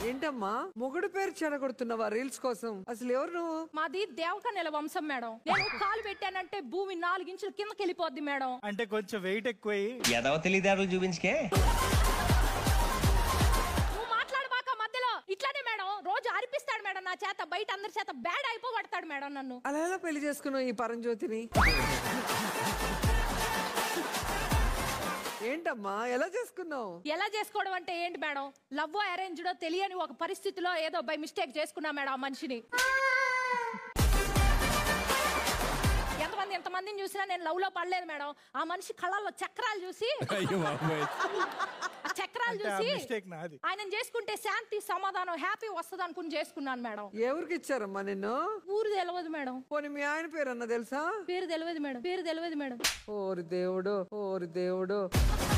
ఏంటమ్మా మొగుడు పేరు చెడగొడుతున్నావా రీల్స్ కోసం అసలు ఎవరు నువ్వు మాది దేవక నెల వంశం మేడం నేను కాలు పెట్టానంటే భూమి నాలుగించులు కిందకి వెళ్ళిపోద్ది మేడం అంటే కొంచెం వెయిట్ ఎక్కువయి ఎదవ తెలివితేటలు చూపించుకే నువ్వు మాట్లాడబాక మధ్యలో ఇట్లానే మేడం రోజు అరిపిస్తాడు మేడం నా చేత బయట అందరి చేత బ్యాడ్ అయిపోబడతాడు మేడం నన్ను అలా ఎలా పెళ్లి చేసుకున్నావు ఈ పరంజ్యోతిని ఏంటమ్మా ఎలా చేసుకున్నావు ఎలా చేసుకోవడం అంటే ఏంటి మేడం లవ్ అరేంజ్డో తెలియని ఒక పరిస్థితిలో ఏదో బై మిస్టేక్ చేసుకున్నా మేడం ఆ మనిషిని ఎంతమంది ఎంతమందిని చూసినా నేను లవ్ లో పడలేదు మేడం ఆ మనిషి కళ్ళల్లో చక్రాలు చూసి ఆ చక్రాలు అంటే ఆ చూసి mistake నాది. ఆయన చేసుకుంటే శాంతి సమాధానం హ్యాపీ వస్తుంది అనుకుని చేసుకున్నాను మేడం ఏ ఊరికి ఇచ్చారమ్మా నిన్ను ఊరు తెలియదు మేడం పోనీ మీ ఆయన పేరు అన్న తెలుసా పేరు తెలియదు మేడం పేరు తెలియదు మేడం ఓరి దేవుడు ఓరి దేవుడు